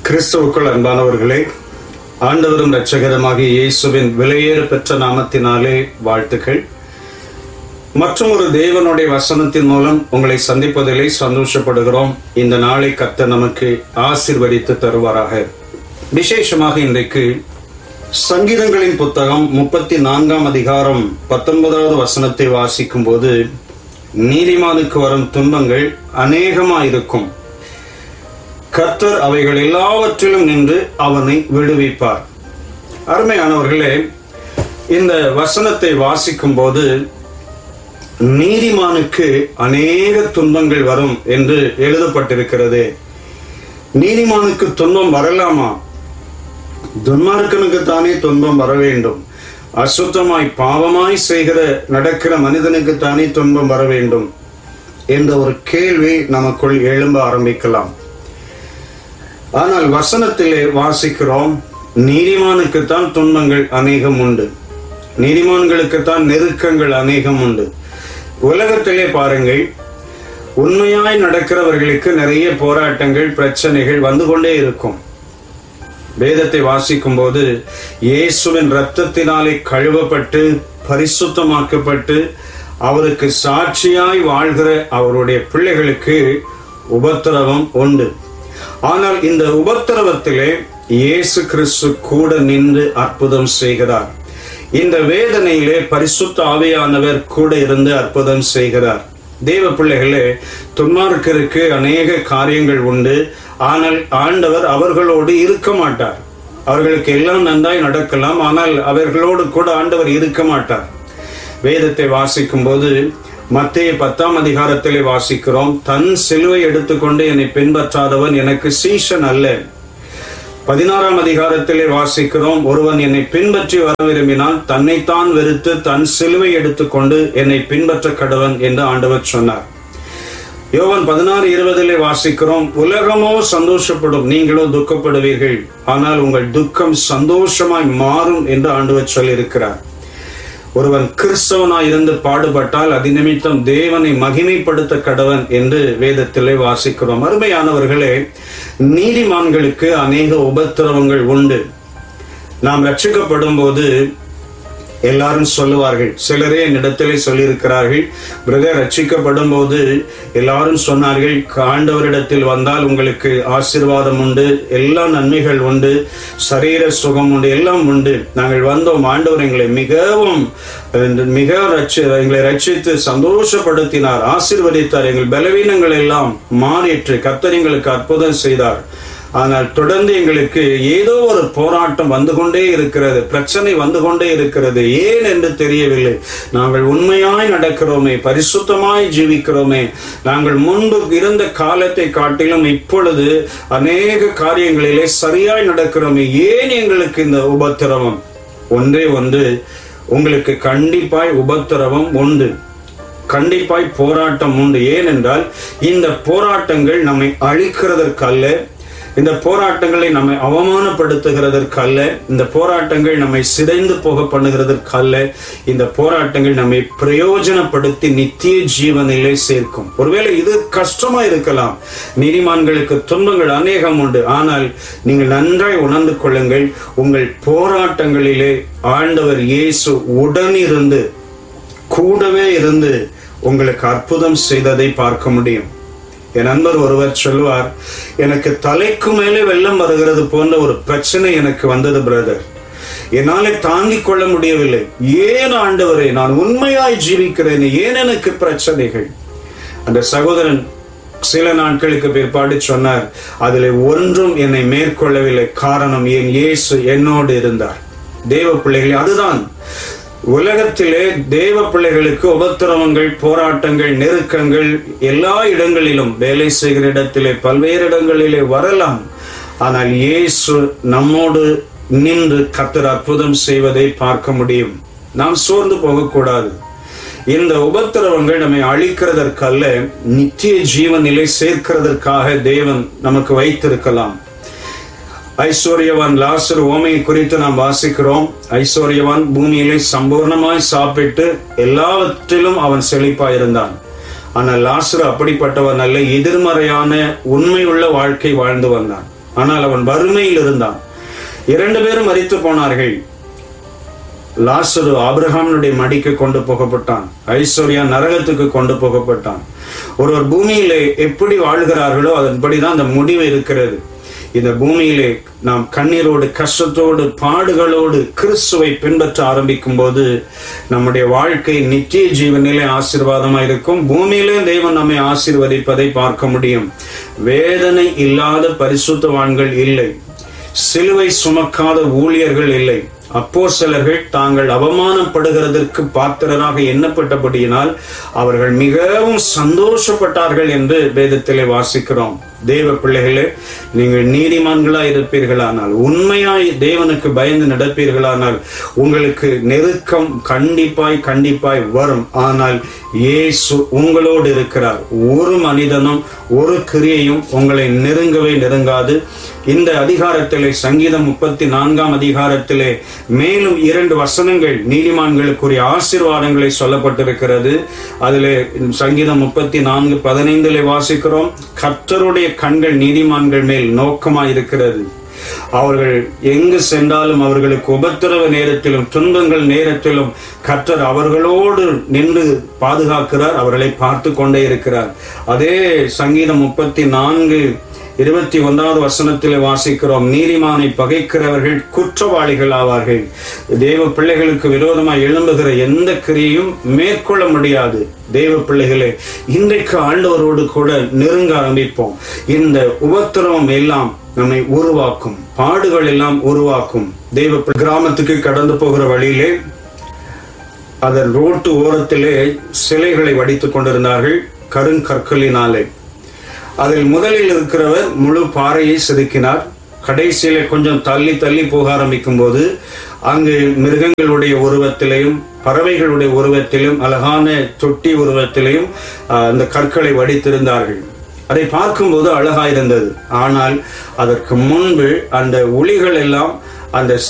கிறிஸ்துவுக்குள் அன்பானவர்களே ஆண்டவரும் இரட்சகரமாகிய இயேசுவின் விலையேறு பெற்ற நாமத்தினாலே வாழ்த்துக்கள் மற்றும் ஒரு தேவனுடைய வசனத்தின் மூலம் உங்களை சந்திப்பதிலே சந்தோஷப்படுகிறோம் இந்த நாளை கத்த நமக்கு ஆசிர்வதித்து தருவாராக விசேஷமாக இன்றைக்கு சங்கீதங்களின் புத்தகம் முப்பத்தி நான்காம் அதிகாரம் பத்தொன்பதாவது வசனத்தை வாசிக்கும் போது நீதிமானுக்கு வரும் துன்பங்கள் அநேகமாயிருக்கும் கர்த்தர் அவைகள் எல்லாவற்றிலும் நின்று அவனை விடுவிப்பார் அருமையானவர்களே இந்த வசனத்தை வாசிக்கும் போது நீதிமானுக்கு அநேக துன்பங்கள் வரும் என்று எழுதப்பட்டிருக்கிறது நீதிமானுக்கு துன்பம் வரலாமா துன்மார்க்கனுக்கு தானே துன்பம் வர வேண்டும் அசுத்தமாய் பாவமாய் செய்கிற நடக்கிற மனிதனுக்கு தானே துன்பம் வர வேண்டும் என்ற ஒரு கேள்வி நமக்குள் எழும்ப ஆரம்பிக்கலாம் ஆனால் வசனத்திலே வாசிக்கிறோம் நீதிமானுக்குத்தான் துன்பங்கள் அநேகம் உண்டு நீதிமான்களுக்குத்தான் நெருக்கங்கள் அநேகம் உண்டு உலகத்திலே பாருங்கள் உண்மையாய் நடக்கிறவர்களுக்கு நிறைய போராட்டங்கள் பிரச்சனைகள் வந்து கொண்டே இருக்கும் வேதத்தை வாசிக்கும் போது இயேசுவின் இரத்தத்தினாலே கழுவப்பட்டு பரிசுத்தமாக்கப்பட்டு அவருக்கு சாட்சியாய் வாழ்கிற அவருடைய பிள்ளைகளுக்கு உபத்திரவம் உண்டு ஆனால் இந்த உபத்திரவத்திலே இயேசு கிறிஸ்து கூட நின்று அற்புதம் செய்கிறார் இந்த வேதனையிலே பரிசுத்த ஆவியானவர் கூட இருந்து அற்புதம் செய்கிறார் தேவ பிள்ளைகளே துன்மார்க்கருக்கு அநேக காரியங்கள் உண்டு ஆனால் ஆண்டவர் அவர்களோடு இருக்க மாட்டார் அவர்களுக்கு எல்லாம் நன்றாய் நடக்கலாம் ஆனால் அவர்களோடு கூட ஆண்டவர் இருக்க மாட்டார் வேதத்தை வாசிக்கும் போது மத்திய பத்தாம் அதிகாரத்திலே வாசிக்கிறோம் தன் சிலுவை எடுத்துக்கொண்டு என்னை பின்பற்றாதவன் எனக்கு சீஷன் அல்ல பதினாறாம் அதிகாரத்திலே வாசிக்கிறோம் ஒருவன் என்னை பின்பற்றி வர விரும்பினால் தன்னைத்தான் வெறுத்து தன் சிலுவை எடுத்துக்கொண்டு என்னை பின்பற்ற கடவன் என்று ஆண்டவர் சொன்னார் யோவன் பதினாறு இருபதிலே வாசிக்கிறோம் உலகமோ சந்தோஷப்படும் நீங்களோ துக்கப்படுவீர்கள் ஆனால் உங்கள் துக்கம் சந்தோஷமாய் மாறும் என்று ஆண்டவர் சொல்லியிருக்கிறார் ஒருவன் கிறிஸ்தவனாய் இருந்து பாடுபட்டால் அது நிமித்தம் தேவனை மகிமைப்படுத்த கடவன் என்று வேதத்திலே வாசிக்கிறோம் அருமையானவர்களே நீதிமான்களுக்கு அநேக உபத்திரவங்கள் உண்டு நாம் ரட்சிக்கப்படும் போது எல்லாரும் சொல்லுவார்கள் சிலரே என்னிடத்திலே சொல்லியிருக்கிறார்கள் பிரதர் ரட்சிக்கப்படும் போது எல்லாரும் சொன்னார்கள் ஆண்டவரிடத்தில் வந்தால் உங்களுக்கு ஆசிர்வாதம் உண்டு எல்லா நன்மைகள் உண்டு சரீர சுகம் உண்டு எல்லாம் உண்டு நாங்கள் வந்தோம் ஆண்டவர் எங்களை மிகவும் மிக ரட்சி எங்களை ரட்சித்து சந்தோஷப்படுத்தினார் ஆசிர்வதித்தார் எங்கள் பலவீனங்கள் எல்லாம் மாறிற்று கத்தர் எங்களுக்கு அற்புதம் செய்தார் ஆனால் தொடர்ந்து எங்களுக்கு ஏதோ ஒரு போராட்டம் வந்து கொண்டே இருக்கிறது பிரச்சனை வந்து கொண்டே இருக்கிறது ஏன் என்று தெரியவில்லை நாங்கள் உண்மையாய் நடக்கிறோமே பரிசுத்தமாய் ஜீவிக்கிறோமே நாங்கள் முன்பு இருந்த காலத்தை காட்டிலும் இப்பொழுது அநேக காரியங்களிலே சரியாய் நடக்கிறோமே ஏன் எங்களுக்கு இந்த உபத்திரவம் ஒன்றே ஒன்று உங்களுக்கு கண்டிப்பாய் உபத்திரவம் உண்டு கண்டிப்பாய் போராட்டம் உண்டு ஏனென்றால் இந்த போராட்டங்கள் நம்மை அழிக்கிறதற்கல்ல இந்த போராட்டங்களை நம்மை அவமானப்படுத்துகிறதற்கு அல்ல இந்த போராட்டங்கள் நம்மை சிதைந்து போக பண்ணுகிறதற்கு அல்ல இந்த போராட்டங்கள் நம்மை பிரயோஜனப்படுத்தி நித்திய ஜீவனிலே சேர்க்கும் ஒருவேளை இது கஷ்டமா இருக்கலாம் நீதிமான்களுக்கு துன்பங்கள் அநேகம் உண்டு ஆனால் நீங்கள் நன்றாய் உணர்ந்து கொள்ளுங்கள் உங்கள் போராட்டங்களிலே ஆண்டவர் இயேசு உடனிருந்து கூடவே இருந்து உங்களுக்கு அற்புதம் செய்ததை பார்க்க முடியும் என் நண்பர் ஒருவர் சொல்லுவார் எனக்கு தலைக்கு மேலே வெள்ளம் வருகிறது போன்ற ஒரு பிரச்சனை எனக்கு வந்தது பிரதர் என்னாலே தாங்கிக் கொள்ள முடியவில்லை ஏன் ஆண்டவரே நான் உண்மையாய் ஜீவிக்கிறேன் ஏன் எனக்கு பிரச்சனைகள் அந்த சகோதரன் சில நாட்களுக்கு பிற்பாடு சொன்னார் அதில் ஒன்றும் என்னை மேற்கொள்ளவில்லை காரணம் என் இயேசு என்னோடு இருந்தார் தேவ பிள்ளைகள் அதுதான் உலகத்திலே தேவ பிள்ளைகளுக்கு உபத்திரவங்கள் போராட்டங்கள் நெருக்கங்கள் எல்லா இடங்களிலும் வேலை செய்கிற இடத்திலே பல்வேறு இடங்களிலே வரலாம் ஆனால் இயேசு நம்மோடு நின்று கத்தர் அற்புதம் செய்வதை பார்க்க முடியும் நாம் சோர்ந்து போகக்கூடாது இந்த உபத்திரவங்கள் நம்மை அழிக்கிறதற்கல்ல நித்திய ஜீவனிலை சேர்க்கிறதற்காக தேவன் நமக்கு வைத்திருக்கலாம் ஐஸ்வர்யவான் லாசர் ஓமையை குறித்து நாம் வாசிக்கிறோம் ஐஸ்வர்யவான் பூமியிலே சம்பூர்ணமாய் சாப்பிட்டு எல்லாவற்றிலும் அவன் செழிப்பாயிருந்தான் ஆனால் லாசர் அப்படிப்பட்டவன் அல்ல எதிர்மறையான உண்மையுள்ள வாழ்க்கை வாழ்ந்து வந்தான் ஆனால் அவன் வறுமையில் இருந்தான் இரண்டு பேரும் மரித்து போனார்கள் லாசரு ஆபிரகாமனுடைய மடிக்கு கொண்டு போகப்பட்டான் ஐஸ்வர்யா நரகத்துக்கு கொண்டு போகப்பட்டான் ஒருவர் பூமியிலே எப்படி வாழ்கிறார்களோ அதன்படிதான் அந்த முடிவு இருக்கிறது இந்த பூமியிலே நாம் கண்ணீரோடு கஷ்டத்தோடு பாடுகளோடு கிறிஸ்துவை பின்பற்ற ஆரம்பிக்கும் போது நம்முடைய வாழ்க்கை நித்திய ஜீவனிலே ஆசீர்வாதமா இருக்கும் பூமியிலே தெய்வம் நம்மை ஆசீர்வதிப்பதை பார்க்க முடியும் வேதனை இல்லாத பரிசுத்தவான்கள் இல்லை சிலுவை சுமக்காத ஊழியர்கள் இல்லை அப்போ சிலர்கள் தாங்கள் அவமானப்படுகிறதற்கு பாத்திரராக எண்ணப்பட்டபடியினால் அவர்கள் மிகவும் சந்தோஷப்பட்டார்கள் என்று வேதத்திலே வாசிக்கிறோம் தேவ பிள்ளைகளே நீங்கள் நீதிமான்களா இருப்பீர்களானால் உண்மையாய் தேவனுக்கு பயந்து நடப்பீர்களானால் உங்களுக்கு நெருக்கம் கண்டிப்பாய் கண்டிப்பாய் வரும் ஆனால் இயேசு உங்களோடு இருக்கிறார் ஒரு மனிதனும் ஒரு கிரியையும் உங்களை நெருங்கவே நெருங்காது இந்த அதிகாரத்திலே சங்கீதம் முப்பத்தி நான்காம் அதிகாரத்திலே மேலும் இரண்டு வசனங்கள் நீதிமான்களுக்குரிய ஆசீர்வாதங்களை சொல்லப்பட்டிருக்கிறது அதிலே சங்கீதம் முப்பத்தி நான்கு பதினைந்திலே வாசிக்கிறோம் கர்த்தருடைய கண்கள் நீதிமான்கள் மேல் நோக்கமாய் இருக்கிறது அவர்கள் எங்கு சென்றாலும் அவர்களுக்கு உபத்திரவ நேரத்திலும் துன்பங்கள் நேரத்திலும் கர்த்தர் அவர்களோடு நின்று பாதுகாக்கிறார் அவர்களை பார்த்து கொண்டே இருக்கிறார் அதே சங்கீதம் முப்பத்தி நான்கு இருபத்தி ஒன்றாவது வசனத்தில் வாசிக்கிறோம் நீதிமானை பகைக்கிறவர்கள் குற்றவாளிகள் ஆவார்கள் தேவ பிள்ளைகளுக்கு விரோதமாக எழும்புகிற எந்த கிரியையும் மேற்கொள்ள முடியாது தேவ பிள்ளைகளே இன்றைக்கு ஆண்டவரோடு கூட நெருங்க ஆரம்பிப்போம் இந்த உபத்திரவம் எல்லாம் நம்மை உருவாக்கும் பாடுகள் எல்லாம் உருவாக்கும் தெய்வ கிராமத்துக்கு கடந்து போகிற வழியிலே அதன் ரோட்டு ஓரத்திலே சிலைகளை வடித்துக் கொண்டிருந்தார்கள் கருங்கற்களினாலே அதில் முதலில் இருக்கிறவர் முழு பாறையை செதுக்கினார் கடைசியில கொஞ்சம் தள்ளி தள்ளி போக ஆரம்பிக்கும் போது அங்கு மிருகங்களுடைய உருவத்திலையும் பறவைகளுடைய உருவத்திலும் அழகான தொட்டி உருவத்திலையும் அந்த கற்களை வடித்திருந்தார்கள் அதை பார்க்கும்போது அழகாயிருந்தது ஆனால் அதற்கு முன்பு அந்த ஒளிகள் எல்லாம் அந்த